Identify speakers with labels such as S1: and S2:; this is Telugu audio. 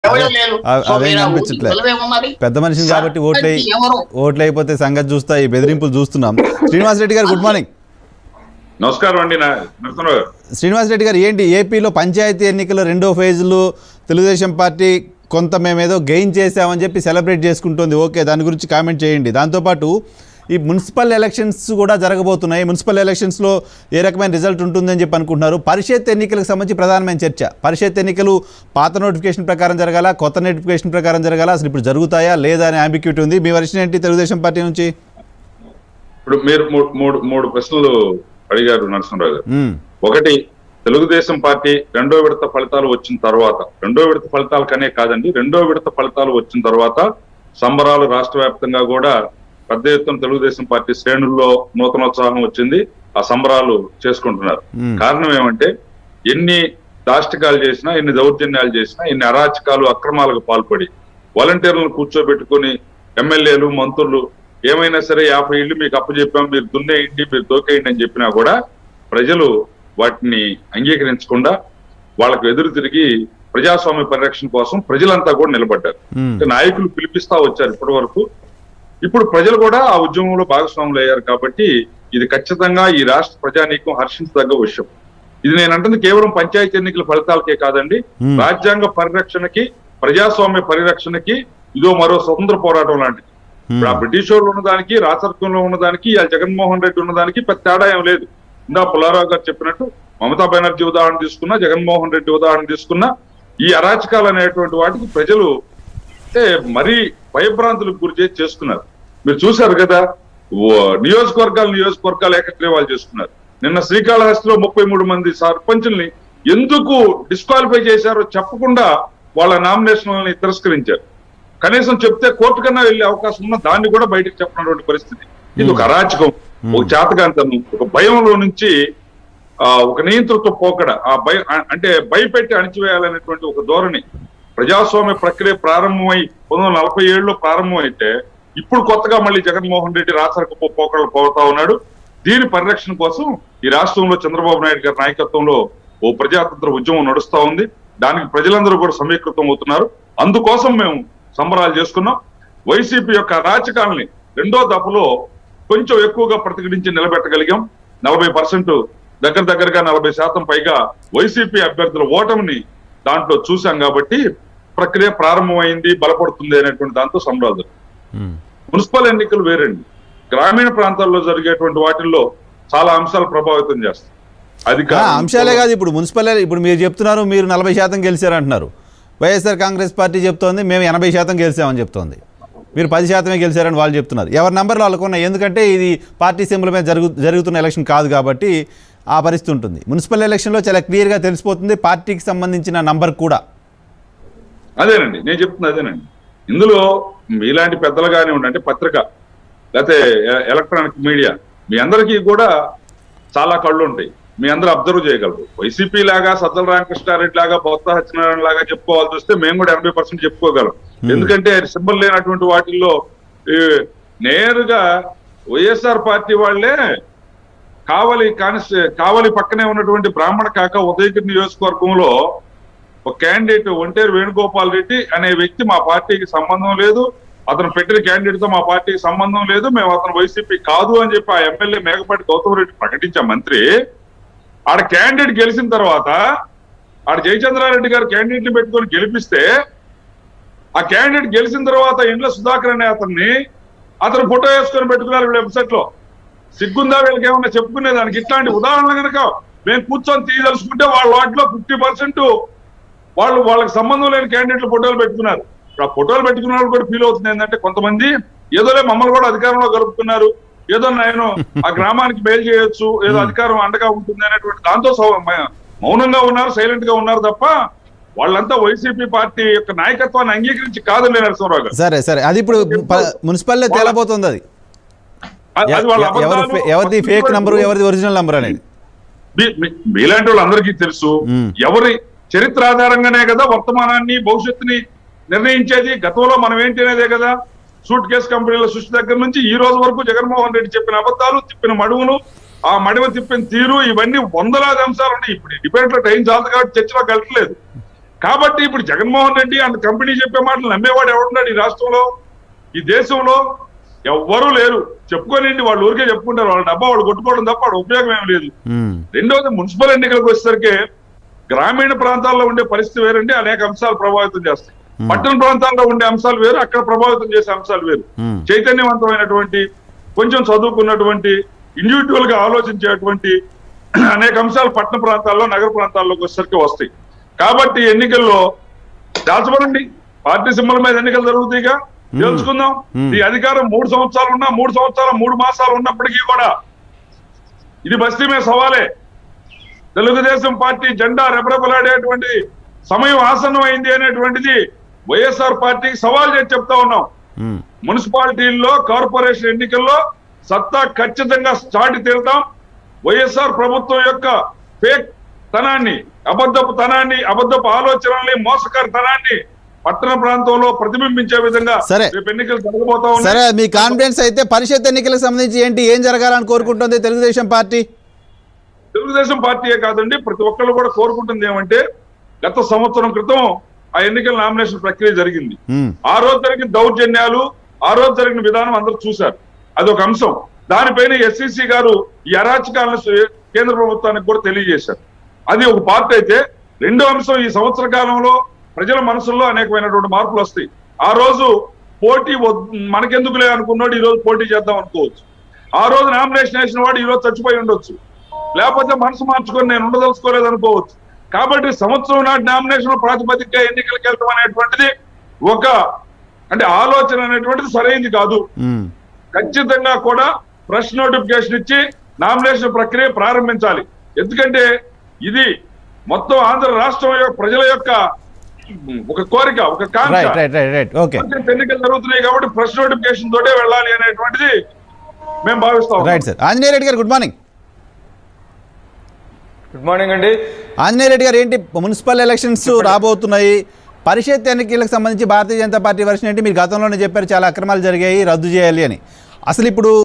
S1: ఎవరు లేరు
S2: అవి-
S1: సో
S2: అవేం
S1: మీరు ఆ ఊరికి
S2: కనిపించట్లే.
S1: పిలవేమో మరి
S2: పెద్ద మనిషిని కాబట్టి ఓట్లే
S1: సర్పంచ్ ఎవరు
S2: ఓట్లు అయిపోతే సంగతి చూస్తా ఈ బెదిరింపులు చూస్తున్నాం శ్రీనివాస్ రెడ్డి గారు గుడ్ మార్నింగ్
S3: నమస్కారం అండి నా నరసింహరావు గారు
S2: శ్రీనివాస్ రెడ్డి గారు ఏంటి ఏపీలో పంచాయతీ ఎన్నికల రెండో ఫేజ్లో తెలుగుదేశం పార్టీ కొంత మేమేదో గెయిన్ చేసామని చెప్పి సెలబ్రేట్ చేసుకుంటుంది ఓకే దాని గురించి కామెంట్ చేయండి దాంతోపాటు ఈ మున్సిపల్ ఎలక్షన్స్ కూడా జరగబోతున్నాయి మున్సిపల్ ఎలక్షన్స్లో ఏ రకమైన రిజల్ట్ ఉంటుందని చెప్పి అనుకుంటున్నారు పరిషత్ ఎన్నికలకు సంబంధించి ప్రధానమైన చర్చ పరిషత్ ఎన్నికలు పాత నోటిఫికేషన్ ప్రకారం జరగాల కొత్త నోటిఫికేషన్ ప్రకారం జరగాల అసలు ఇప్పుడు జరుగుతాయా లేదా అనే అంబిక్యూటీ ఉంది మీ వర్షన్ ఏంటి తెలుగుదేశం పార్టీ నుంచి
S3: ఇప్పుడు మీరు మూడు మూడు మూడు ప్రశ్నలు అడిగారు నరసింహరావు గారు
S2: మ్మ్.
S3: ఒకటి తెలుగుదేశం పార్టీ రెండో విడత ఫలితాలు వచ్చిన తర్వాత రెండో విడత ఫలితాలు కనే కాదండి రెండో విడత ఫలితాలు వచ్చిన తర్వాత సంబరాలు రాష్ట్ర వ్యాప్తంగా కూడా పెద్ద ఎత్తున తెలుగుదేశం పార్టీ శ్రేణుల్లో నూతనోత్సాహం వచ్చింది ఆ సంబరాలు చేసుకుంటున్నారు
S2: మ్మ్.
S3: కారణం ఏమంటే ఎన్ని దాష్టికాలు చేసినా ఎన్ని దౌర్జన్యాలు చేసినా ఎన్ని అరాచకాలు అక్రమాలకు పాల్పడి వాలంటీర్లను కూర్చోబెట్టుకొని ఎమ్మెల్యేలు మంత్రులు ఏమైనా సరే యాభై ఇళ్ళు మీకు అప్పచెప్పాం మీరు దున్నేయండి మీరు దోకేయండి అని చెప్పినా కూడా ప్రజలు వాటిని అంగీకరించకుండా వాళ్ళకు ఎదురు తిరిగి ప్రజాస్వామ్య పరిరక్షణ కోసం ప్రజలంతా కూడా నిలబడ్డారు
S2: మ్మ్.
S3: అంటే నాయకులు పిలిపిస్తా వచ్చారు ఇప్పటి వరకు ఇప్పుడు ప్రజలు కూడా ఆ ఉద్యమంలో భాగస్వాములు అయ్యారు కాబట్టి ఇది ఖచ్చితంగా ఈ రాష్ట్ర ప్రజానీకం హర్షించదగ్గ విషయం ఇది నేను అంటుంది కేవలం పంచాయతీ ఎన్నికల ఫలితాలకే కాదండి
S2: Hmm.
S3: రాజ్యాంగ పరిరక్షణకి ప్రజాస్వామ్య పరిరక్షణకి ఇదో మరో స్వతంత్ర పోరాటం లాంటిది ఇప్పుడు ఆ బ్రిటిష్ వాళ్ళు ఉన్నదానికి రాచరికంలో ఉన్నదానికి ఆ జగన్మోహన్ రెడ్డి ఉన్నదానికి పెద్ద తేడా ఏం లేదు ఇందా పుల్లారావు గారు చెప్పినట్టు మమతా బెనర్జీ ఉదాహరణ తీసుకున్నా జగన్మోహన్ రెడ్డి ఉదాహరణ తీసుకున్నా ఈ అరాచకాలు అనేటువంటి వాటికి ప్రజలు అంటే మరీ భయభ్రాంతులకు గురి చేసి చేసుకున్నారు మీరు చూశారు కదా ఓ నియోజకవర్గాలు నియోజకవర్గాలు ఏకగ్రీవాలు చేసుకున్నారు నిన్న శ్రీకాళహస్తిలో ముప్పై మూడు మంది సర్పంచుల్ని ఎందుకు డిస్క్వాలిఫై చేశారో చెప్పకుండా వాళ్ళ నామినేషన్లని తిరస్కరించారు కనీసం చెప్తే కోర్టు కన్నా వెళ్ళే అవకాశం ఉన్న దాన్ని కూడా బయటకు చెప్పినటువంటి పరిస్థితి ఇది ఒక అరాచకం ఒక చేతకాంతనం ఒక భయంలో నుంచి ఆ ఒక నియంతృత్వ పోకడ ఆ భయ ఆ- అంటే భయపెట్టి అణిచివేయాలనేటువంటి ఒక ధోరణి ప్రజాస్వామ్య ప్రక్రియ ప్రారంభమై పంతొమ్మిది వందల నలభై ఏడులో ప్రారంభమైతే ఇప్పుడు కొత్తగా మళ్ళీ జగన్మోహన్ రెడ్డి రాచరిక పోకడలు పోతా ఉన్నాడు దీని పరిరక్షణ కోసం ఈ రాష్ట్రంలో చంద్రబాబు నాయుడు గారి నాయకత్వంలో ఓ ప్రజాతంత్ర ఉద్యమం నడుస్తా ఉంది దానికి ప్రజలందరూ కూడా సమీకృతం అవుతున్నారు అందుకోసం మేము సంబరాలు చేసుకున్నాం వైసీపీ యొక్క అరాచకాలని రెండో దఫలో కొంచెం ఎక్కువగా ప్రతిఘటించి నిలబెట్టగలిగాం నలభై పర్సెంట్ దగ్గర దగ్గరగా నలభై శాతం పైగా వైసీపీ అభ్యర్థుల ఓటమిని దాంట్లో చూశాం కాబట్టి ప్రక్రియ ప్రారంభమైంది బలపడుతుంది అనేటువంటి దాంతో సంబరాలు
S2: మ్మ్.
S3: మున్సిపల్ ఎన్నికలు వేరండి గ్రామీణ ప్రాంతాల్లో జరిగేటువంటి వాటిల్లో చాలా అంశాలు ప్రభావితం చేస్తాయి అది
S2: ఆ, అంశాలే కాదు ఇప్పుడు మున్సిపల్ ఇప్పుడు మీరు చెప్తున్నారు మీరు నలభై శాతం గెలిచారంటున్నారు వైఎస్ఆర్ కాంగ్రెస్ పార్టీ చెప్తోంది మేము ఎనభై శాతం గెలిచామని చెప్తోంది మీరు పది శాతమే గెలిచారని వాళ్ళు చెప్తున్నారు ఎవరి నెంబర్లు వాళ్ళకు ఉన్నాయి ఎందుకంటే ఇది పార్టీ సింబల్ మీద జరుగు జరుగుతున్న ఎలక్షన్ కాదు కాబట్టి ఆ పరిస్థితి ఉంటుంది మున్సిపల్ ఎలక్షన్లో చాలా క్లియర్గా తెలిసిపోతుంది పార్టీకి సంబంధించిన నంబర్ కూడా
S3: అదేనండి నేను చెప్తున్నా అదేనండి ఇందులో మీలాంటి పెద్దలు కానివ్వండి అంటే పత్రిక లేకపోతే ఎ- ఎలక్ట్రానిక్ మీడియా మీ అందరికీ కూడా చాలా కళ్ళు ఉంటాయి మీ అందరూ అబ్జర్వ్ చేయగలరు వైసీపీ లాగా సజ్జల రామకృష్ణారెడ్డి లాగా బొత్స సత్యనారాయణ లాగా చెప్పుకోవాల్సి వస్తే మేము కూడా ఎనభై పర్సెంట్ చెప్పుకోగలం ఎందుకంటే సింబల్ లేనటువంటి వాటిల్లో ఈ, నేరుగా వైఎస్ఆర్ పార్టీ వాళ్ళే కావలి కానిస్ కావలి పక్కనే ఉన్నటువంటి బ్రాహ్మణ కాక ఉదయగిరి నియోజకవర్గంలో ఒక క్యాండిడేట్ ఒంటేరు వేణుగోపాల్ రెడ్డి అనే వ్యక్తి మా పార్టీకి సంబంధం లేదు అతను పెట్టిన క్యాండిడేట్ తో మా పార్టీకి సంబంధం లేదు మేము అతను వైసీపీ కాదు అని చెప్పి ఆ ఎమ్మెల్యే మేకపాటి గౌతమ్ రెడ్డి ప్రకటించే మంత్రి ఆడ క్యాండిడేట్ గెలిచిన తర్వాత ఆడ జయచంద్రారెడ్డి గారు క్యాండిడేట్ ని పెట్టుకొని గెలిపిస్తే ఆ క్యాండిడేట్ గెలిచిన తర్వాత ఇంట్లో సుధాకర్ అనే అతన్ని అతను ఫోటో వేసుకొని పెట్టుకున్నారు వెబ్సైట్ లో సిగ్గుందా వీళ్ళకి ఏమన్నా చెప్పుకునే దానికి ఇట్లాంటి ఉదాహరణ కనుక మేము కూర్చొని తీయదలుచుకుంటే వాళ్ళ వాటిలో ఫిఫ్టీ పర్సెంట్ వాళ్ళు వాళ్ళకి సంబంధం లేని క్యాండిడేట్లు ఫోటోలు పెట్టుకున్నారు ఇప్పుడు ఆ ఫోటోలు పెట్టుకున్న వాళ్ళు కూడా ఫీల్ అవుతుంది ఏంటంటే కొంతమంది ఏదోలే మమ్మల్ని కూడా అధికారంలో కలుపుకున్నారు ఏదో నేను ఆ గ్రామానికి మేలు చేయొచ్చు ఏదో అధికారం అండగా ఉంటుంది అనేటువంటి దాంతో సౌ- మ- మౌనంగా ఉన్నారు సైలెంట్ గా ఉన్నారు తప్ప వాళ్ళంతా వైసీపీ పార్టీ యొక్క నాయకత్వాన్ని అంగీకరించి కాదని నరసింహరావు గారు
S2: సరే సరే అది ఇప్పుడు ప- మున్సిపల్లో తేలబోతుంది అది
S3: అది- అది వాళ్ళ
S2: ఎ- ఎవరు
S3: అబద్ధాలు,
S2: ఫే- ఎవరిది ఫేక్ నంబరు ఎవరిది ఒరిజినల్ నంబర్ అనేది
S3: మీ- మీ- మీలాంటి వాళ్ళందరికీ తెలుసు
S2: మ్మ్.
S3: ఎవరి చరిత్ర ఆధారంగానే కదా వర్తమానాన్ని భవిష్యత్తుని నిర్ణయించేది గతంలో మనం ఏంటి అనేదే కదా సూట్ కేసు కంపెనీల సృష్టి దగ్గర నుంచి ఈ రోజు వరకు జగన్మోహన్ రెడ్డి చెప్పిన అబద్ధాలు తిప్పిన మడువులు ఆ మడిమ తిప్పిన తీరు ఇవన్నీ వందలాది అంశాలు ఉన్నాయి ఇప్పుడు డిబేట్ లో టైం చాలదు కాబట్టి చర్చలోకి వెళ్ళట్లేదు కాబట్టి ఇప్పుడు జగన్మోహన్ రెడ్డి అంత కంపెనీ చెప్పే మాటలు నమ్మేవాడు ఎవడున్నాడు ఈ రాష్ట్రంలో ఈ దేశంలో ఎవ్వరూ లేరు చెప్పుకోనండి వాళ్ళు ఊరికే చెప్పుకుంటారు వాళ్ళ డబ్బా వాళ్ళు కొట్టుకోవడం తప్ప వాడు ఉపయోగం ఏం లేదు
S2: ఉమ్,
S3: రెండవది మున్సిపల్ ఎన్నికలకు వచ్చేసరికి గ్రామీణ ప్రాంతాల్లో ఉండే పరిస్థితి వేరండి అనేక అంశాలు ప్రభావితం చేస్తాయి పట్టణ ప్రాంతాల్లో ఉండే అంశాలు వేరు అక్కడ ప్రభావితం చేసే అంశాలు వేరు
S2: ఉమ్,
S3: చైతన్యవంతమైనటువంటి కొంచెం చదువుకున్నటువంటి ఇండివిజువల్ గా ఆలోచించేటువంటి అనేక అంశాలు పట్టణ ప్రాంతాల్లో నగర ప్రాంతాల్లోకి వచ్చేసరికి వస్తాయి కాబట్టి ఎన్నికల్లో దాచబడండి పార్టీ సింబల్ మీద ఎన్నికలు జరుగుతాయిగా తెలుసుకుందాం
S2: Hmm.
S3: ఈ అధికారం మూడు సంవత్సరాలు ఉన్నా మూడు సంవత్సరాలు మూడు మాసాలు ఉన్నప్పటికీ కూడా ఇది బస్తీ మీద సవాలే తెలుగుదేశం పార్టీ జెండా రెపరెపలాడేటువంటి సమయం ఆసన్నమైంది అనేటువంటిది వైఎస్ఆర్ పార్టీకి సవాల్ చేసి చెప్తా ఉన్నాం
S2: ఉమ్,
S3: మున్సిపాలిటీల్లో కార్పొరేషన్ ఎన్నికల్లో సత్తా ఖచ్చితంగా చాటి తీరుతాం వైఎస్ఆర్ ప్రభుత్వం యొక్క ఫేక్ తనాన్ని అబద్ధపు తనాన్ని అబద్ధపు ఆలోచనల్ని మోసకరతనాన్ని పట్టణ ప్రాంతంలో ప్రతిబింబించే విధంగా
S2: సరే.
S3: రేపు ఎన్నికలు జరగబోతా ఉన్నాయి
S2: సరే మీ కాన్ఫిడెన్స్ అయితే పరిషత్ ఎన్నికలకు సంబంధించి ఏంటి ఏం జరగాలని కోరుకుంటుంది తెలుగుదేశం పార్టీ
S3: తెలుగుదేశం పార్టీయే కాదండి ప్రతి ఒక్కళ్ళు కూడా కోరుకుంటుంది ఏమంటే గత సంవత్సరం క్రితం ఆ ఎన్నికల నామినేషన్ ప్రక్రియ జరిగింది
S2: ఉమ్,
S3: ఆ రోజు జరిగిన దౌర్జన్యాలు ఆ రోజు జరిగిన విధానం అందరూ చూశారు అది ఒక అంశం దానిపైన ఎస్సీసీ గారు ఈ అరాచకాలను సు- కేంద్ర ప్రభుత్వానికి కూడా తెలియజేశారు అది ఒక పార్ట్ అయితే రెండో అంశం ఈ సంవత్సర కాలంలో ప్రజల మనసుల్లో అనేకమైనటువంటి మార్పులు వస్తాయి ఆ రోజు పోటీ వద్- మనకెందుకులే అనుకున్నాడు ఈ రోజు పోటీ చేద్దాం అనుకోవచ్చు ఆ రోజు నామినేషన్ వేసిన వాడు ఈ రోజు చచ్చిపోయి ఉండొచ్చు లేకపోతే మనసు మార్చుకొని నేను ఉండదలుచుకోలేదు అనుకోవచ్చు కాబట్టి సంవత్సరం నాటి నామినేషన్ ప్రాతిపదికగా ఎన్నికలకు వెళ్తాం అనేటువంటిది ఒక అంటే ఆలోచన అనేటువంటిది సరైంది కాదు
S2: ఉమ్,
S3: ఖచ్చితంగా కూడా ఫ్రెష్ నోటిఫికేషన్ ఇచ్చి నామినేషన్ ప్రక్రియ ప్రారంభించాలి ఎందుకంటే ఇది మొత్తం ఆంధ్ర రాష్ట్రం యొక్క ప్రజల యొక్క ఒక కోరిక ఒక కాంక్ష
S2: right right right right okay
S3: panchayat ఎన్నికలు జరుగుతున్నాయి కాబట్టి ఫ్రెష్ నోటిఫికేషన్ తోటే వెళ్ళాలి అనేటువంటిది మేము భావిస్తాం
S2: రైట్ సార్ ఆంజనేయ రెడ్డి గారు గుడ్ మార్నింగ్
S1: గుడ్ మార్నింగ్ అండి
S2: ఆంజనేయ రెడ్డి గారు ఏంటి మున్సిపల్ ఎలక్షన్స్ రాబోతున్నాయి పరిషత్ ఎన్నికలకు సంబంధించి భారతీయ జనతా పార్టీ వర్షన్ ఏంటి మీరు గతంలోనే చెప్పారు చాలా అక్రమాలు జరిగాయి రద్దు చేయాలి అని అసలు ఇప్పుడు